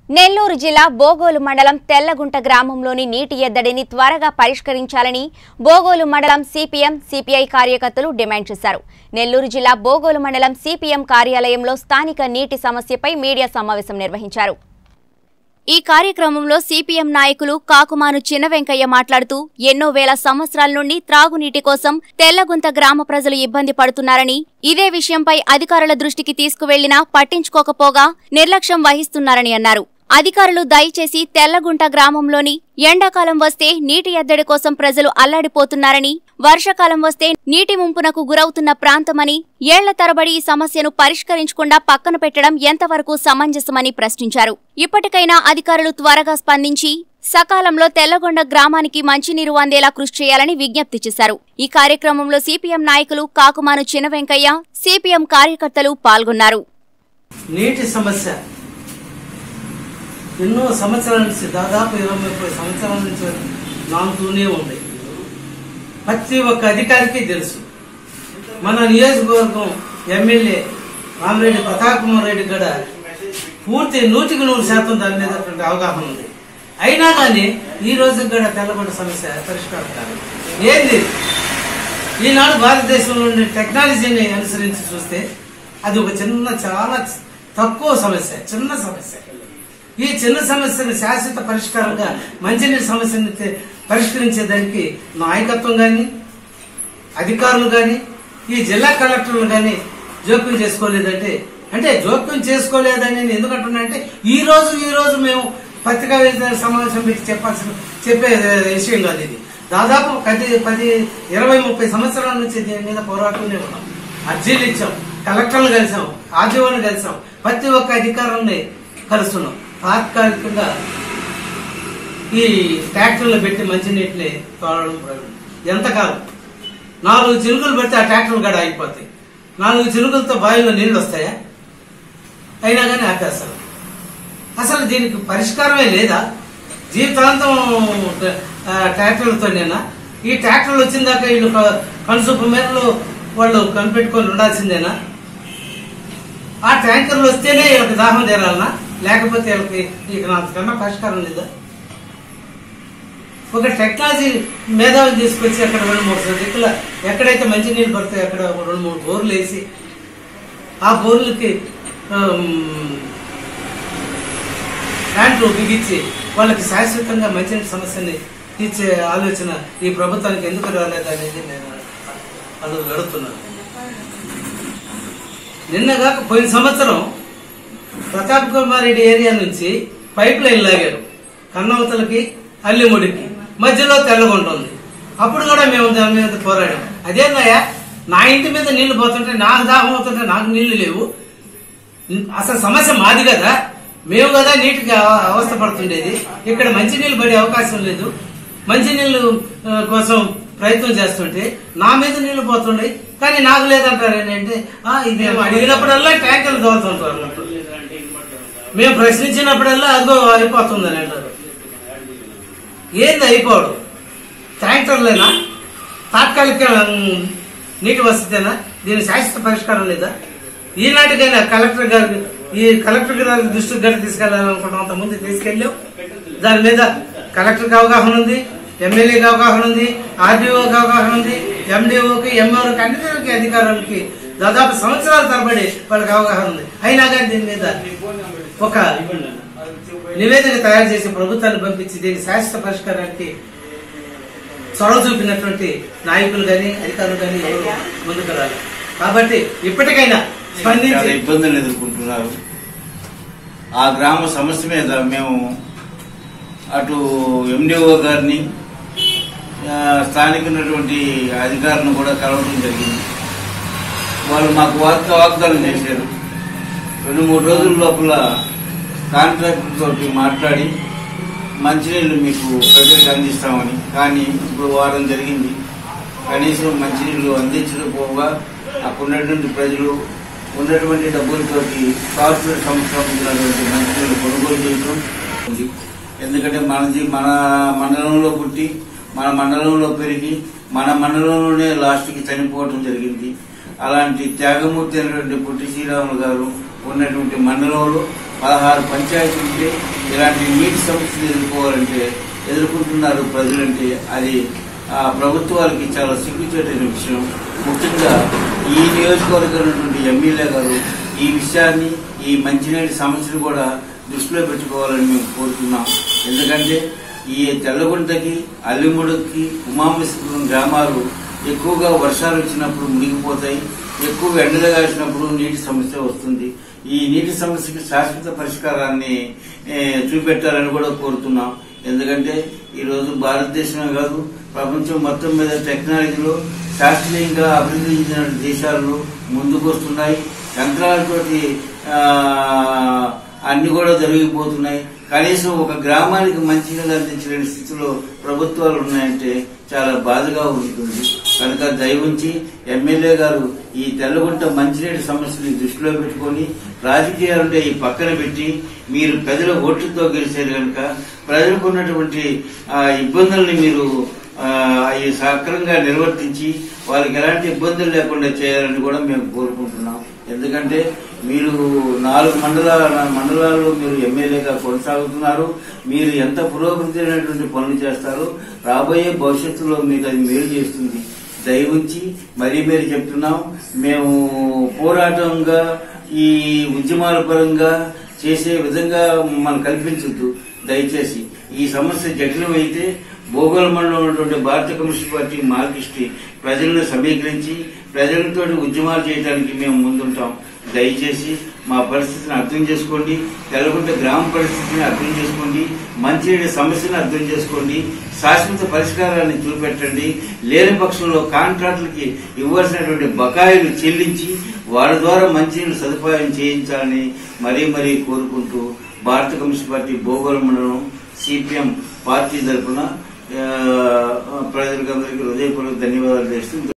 నెల్లూరు జిల్లా బోగోలు మండలం తెల్లగుంట గ్రామంలోని నీటి ఎద్దడిని త్వరగా పరిష్కరించాలని బోగోలు మండలం సిపిఎం సిపిఐ కార్యకర్తలు డిమాండ్ చేశారు నెల్లూరు జిల్లా బోగోలు మండలం సిపిఎం కార్యాలయంలో స్థానిక నీటి సమస్యపై మీడియా సమావేశం నిర్వహించారు ఈ కార్యక్రమంలో సిపిఎం నాయకులు కాకుమాను చిన్న వెంకయ్య మాట్లాడుతూ ఎన్నో వేల సంవత్సరాల నుండి త్రాగునీటి కోసం తెల్లగుంత గ్రామ ప్రజలు ఇబ్బంది పడుతున్నారని ఇదే విషయంపై అధికారుల దృష్టికి తీసుకువెళ్లినా పట్టించుకోకపోగా నిర్లక్ష్యం వహిస్తున్నారని అన్నారు అధికారులు దయచేసి తెల్లగుంట గ్రామంలోని ఎండాకాలం వస్తే నీటి ఎద్దడి కోసం ప్రజలు అల్లాడిపోతున్నారని వర్షాకాలం వస్తే నీటి ముంపునకు గురవుతున్న ప్రాంతమని ఏళ్ల తరబడి ఈ సమస్యను పరిష్కరించకుండా పక్కన పెట్టడం ఎంతవరకు సమంజసమని ప్రశ్నించారు ఇప్పటికైనా అధికారులు త్వరగా స్పందించి సకాలంలో తెల్లగొండ గ్రామానికి మంచినీరు అందేలా కృషి చేయాలని విజ్ఞప్తి చేశారు ఈ కార్యక్రమంలో సిపిఎం నాయకులు కాకుమాను చిన్న వెంకయ్య సిపిఎం కార్యకర్తలు పాల్గొన్నారు నీటి సమస్య ఎన్నో సంవత్సరాల నుంచి దాదాపు ఇరవై ముప్పై సంవత్సరాల నుంచి నానుతూనే ఉంది ప్రతి ఒక్క అధికారికి తెలుసు మన నియోజకవర్గం ఎమ్మెల్యే రామిరెడ్డి ప్రతాప్ కుమార్ రెడ్డి కూడా పూర్తి నూటికి నూరు శాతం దాని మీద అటువంటి అవగాహన ఉంది అయినా కానీ ఈ రోజు కూడా తెల్లగొండ సమస్య పరిష్కారం కాదు ఏంది ఈనాడు భారతదేశంలో ఉండే టెక్నాలజీని అనుసరించి చూస్తే అది ఒక చిన్న చాలా తక్కువ సమస్య చిన్న సమస్య ఈ చిన్న సమస్యను శాశ్వత పరిష్కారంగా మంచినీటి సమస్యను తె- పరిష్కరించేదానికి నాయకత్వం కానీ అధికారులు కానీ ఈ జిల్లా కలెక్టర్లు కానీ జోక్యం చేసుకోలేదంటే అంటే జోక్యం చేసుకోలేదని నేను ఎందుకు అంటున్నా అంటే ఈ రోజు ఈ రోజు మేము పత్రికా విలేకరుల సమావేశం పెట్టి చెప్పాల్సిన చెప్పే విషయం కాదు ఇది దాదాపు పది పది ఇరవై ముప్పై సంవత్సరాల నుంచి దీని మీద పోరాటంలో ఉన్నాం అర్జీలు ఇచ్చాం కలెక్టర్లు కలిసాం ఆర్జీఓని కలిసాం ప్రతి ఒక్క అధికారుల్ని కలుస్తున్నాం తాత్కాలికంగా ఈ ట్రాక్టర్లు పెట్టి మంచినీటిని తోడడం ప్రారంభం. ఎంతకాలం నాలుగు చినుకులు పెడితే ఆ ట్రాక్టర్లు గడ అయిపోతాయి నాలుగు చినుకులతో బావిలో నీళ్లు వస్తాయా అయినా కానీ ఆపేస్తారు అసలు దీనికి పరిష్కారమే లేదా జీవితాంతం ఆ, ట్రాక్టర్లతోనేనా ఈ ట్రాక్టర్లు వచ్చిన దాకా వీళ్ళు క- కనుసూపు మేరలు వాళ్ళు కనిపెట్టుకొని ఉండాల్సిందేనా ఆ ట్యాంకర్లు వస్తేనే వీళ్ళకి దాహం తీరాలనా లేకపోతే వీళ్ళకి ఇక అంతకన్నా పరిష్కారం లేదా ఒక టెక్నాలజీ మేధావిని తీసుకొచ్చి అక్కడ రెండు మూడు దిక్కుల ఎక్కడైతే మంచి నీళ్ళు పడతాయో అక్కడ ఒక రెండు మూడు బోర్లు వేసి ఆ బోర్లకి ప్లాంట్లు బిగించి వాళ్ళకి శాశ్వతంగా మంచినీటి సమస్యని తీర్చే ఆలోచన ఈ ప్రభుత్వానికి ఎందుకు రాలేదనేది నేను అందుకు గడుపుతున్నాను నిన్నగాక పోయిన సంవత్సరం ప్రతాప్ కుమార్ రెడ్డి ఏరియా నుంచి పైప్ లైన్ లాగారు కన్నవతలకి అల్లిముడికి మధ్యలో తెల్లగుంట ఉంది అప్పుడు కూడా మేము దాని మీద పోరాడాం అదేందయ్యా నా ఇంటి మీద నీళ్లు పోతుంటే నాకు దాహం అవుతుంటే నాకు నీళ్లు లేవు అసలు సమస్య మాది కదా మేము కదా నీటికి అవ- అవస్థ పడుతుండేది ఇక్కడ మంచినీళ్ళు పడే అవకాశం లేదు మంచినీళ్ళు ఆ, కోసం ప్రయత్నం చేస్తుంటే నా మీద నీళ్లు పోతుండే కానీ నాకు లేదంటారు ఏంటంటే "ఆ, ఇది మేము అడిగినప్పుడల్లా ట్యాంకర్లు తోలుతుంటారు అన్నట్టు మేము ప్రశ్నించినప్పుడల్లా అదిగో అయిపోతుందని అంటారు ఏంది అయిపోవడం ట్యాంకర్లేనా తాత్కాలిక ఉమ్, నీటి వసతేనా దీని శాశ్వత పరిష్కారం లేదా ఈనాటికైనా కలెక్టర్ గారికి ఈ కలెక్టర్ గారి దృష్టికి గారికి తీసుకెళ్లాలనుకుంటాం అంత ముందు తీసుకెళ్ళాం దాని మీద కలెక్టర్కి అవగాహన ఉంది ఎమ్మెల్యేకి అవగాహన ఉంది ఆర్డీఓకి అవగాహన ఉంది ఎండిఓకి ఎంఓకి అన్నిటికి అధికారులకి దాదాపు సంవత్సరాల తరబడి వాళ్ళకి అవగాహన ఉంది అయినా కానీ దీని మీద ఒక నివేదిక తయారు చేసి ప్రభుత్వాన్ని పంపించి దీని శాశ్వత పరిష్కారానికి చొరవ చూపినటువంటి నాయకులు కానీ అధికారులు కానీ ఎవరు ముందుకు రాలి కాబట్టి ఇప్పటికైనా చాలా స్పందించి ఇబ్బందులు ఎదుర్కొంటున్నారు ఆ గ్రామ సమస్య మీద మేము అటు ఎండిఓ గారిని ఆ, స్థానిక ఉన్నటువంటి అధికారులను కూడా కలవడం జరిగింది వాళ్ళు మాకు వార్త వాగ్దానం చేశారు రెండు మూడు రోజుల లోపల కాంట్రాక్టర్ తోటి మాట్లాడి మంచినీళ్ళు మీకు ప్రజలకు అందిస్తామని కానీ ఇప్పుడు వారం జరిగింది కనీసం మంచినీళ్ళు అందించకపోగా అక్కడ ఉన్నటువంటి ప్రజలు ఉన్నటువంటి డబ్బులతోటి కార్పొరేట్ సంస్థ ఉన్నటువంటి మంచినీళ్ళు కొనుగోలు చేయడం ఉంది ఎందుకంటే మనది మన మండలంలో పుట్టి మన మండలంలో పెరిగి మన మండలంలోనే లాస్ట్కి చనిపోవడం జరిగింది అలాంటి త్యాగమూర్తి అయినటువంటి పొట్టి శ్రీరాములు గారు ఉన్నటువంటి మండలంలో పదహారు పంచాయతీలు ఉంటే ఇలాంటి నీటి సమస్యలు ఎదుర్కోవాలంటే ఎదుర్కొంటున్నారు ప్రజలంటే అది ఆ ప్రభుత్వాలకి చాలా సిగ్గుచేటైన విషయం ముఖ్యంగా ఈ నియోజకవర్గం ఉన్నటువంటి ఎమ్మెల్యే గారు ఈ విషయాన్ని ఈ మంచినీటి సమస్యను కూడా దృష్టిలో పెట్టుకోవాలని మేము కోరుతున్నాం ఎందుకంటే ఈ తెల్లగుంటకి అల్లిముడుకి ఉమామేశ్వరం గ్రామాలు ఎక్కువగా వర్షాలు వచ్చినప్పుడు మునిగిపోతాయి ఎక్కువ ఎండలు కాసినప్పుడు నీటి సమస్య వస్తుంది ఈ నీటి సమస్యకి శాశ్వత పరిష్కారాన్ని ఏ, చూపెట్టాలని కూడా కోరుతున్నాం ఎందుకంటే ఈ రోజు భారతదేశమే కాదు ప్రపంచం మొత్తం మీద టెక్నాలజీలో శాస్త్రీయంగా అభివృద్ధి చెందిన దేశాలు ముందుకు వస్తున్నాయి యంత్రాలతోటి ఆ, అన్ని కూడా జరిగిపోతున్నాయి కనీసం ఒక గ్రామానికి మంచినీళ్ళు అందించలేని స్థితిలో ప్రభుత్వాలు ఉన్నాయంటే చాలా బాధగా ఉంటుంది కనుక దయవుంచి ఎమ్మెల్యే గారు ఈ తెల్లగుంట మంచినీటి సమస్యని దృష్టిలో పెట్టుకొని రాజకీయాలుంటే ఈ పక్కన పెట్టి మీరు ప్రజల ఓట్లతో గెలిచారు కనుక ప్రజలకు ఉన్నటువంటి ఆ, ఇబ్బందుల్ని మీరు ఆ, అవి సక్రమంగా నిర్వర్తించి వాళ్ళకి ఎలాంటి ఇబ్బందులు లేకుండా చేయాలని కూడా మేము కోరుకుంటున్నాం ఎందుకంటే మీరు నాలుగు మండలాల మండలాల్లో మీరు ఎమ్మెల్యేగా కొనసాగుతున్నారు మీరు ఎంత పురోగతి అయినటువంటి పనులు చేస్తారో రాబోయే భవిష్యత్తులో మీకు అది మేలు చేస్తుంది దయవుంచి మరీ మీరు చెప్తున్నాం మేము పోరాటంగా ఈ ఉద్యమాల పరంగా చేసే విధంగా మనం కల్పించద్దు దయచేసి ఈ సమస్య జటిలమైతే భూగోళ మండలంలో ఉన్నటువంటి భారత కమ్యూనిస్ట్ పార్టీ మార్కిస్టు ప్రజలను సమీకరించి ప్రజలతో ఉద్యమాలు చేయడానికి మేము ముందుంటాం దయచేసి మా పరిస్థితిని అర్థం చేసుకోండి తెలగుంట గ్రామ పరిస్థితిని అర్థం చేసుకోండి మంచినీటి సమస్యను అర్థం చేసుకోండి శాశ్వత పరిష్కారాన్ని చూపెట్టండి లేని పక్షంలో కాంట్రాక్టులకి ఇవ్వాల్సినటువంటి బకాయిలు చెల్లించి వారి ద్వారా మంచినీళ్ళు సదుపాయం చేయించాలని మరీ మరీ కోరుకుంటూ భారత కమ్యూనిస్ట్ పార్టీ భూగోళ మండలం సిపిఎం పార్టీ తరఫున ఆ, ప్రజలకందరికీ హృదయపూర్వక ధన్యవాదాలు చేస్తూ